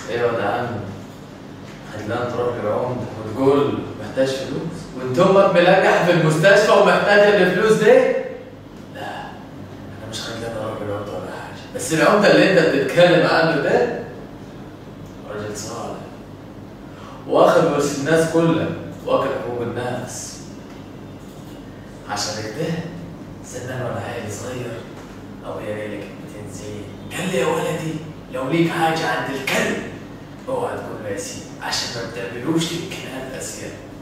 ايه يا واد عم خلينا تروح للعمدة وتقول محتاج فلوس وانت امك ملجح في المستشفى ومحتاجة الفلوس دي لا انا مش خلينا اروح للعمدة ولا حاجة بس العمدة اللي انت بتتكلم عنه ده راجل صالح واخد ورث الناس كلها واكل حقوق الناس عشان كده زمان وانا عيل صغير ابويا قال لي كلمتين زي قال لي يا ولدي لو ليك حاجه عند الكلب اوعى تقول له يا سيدي عشان ما بتعملوش الكلام اسياد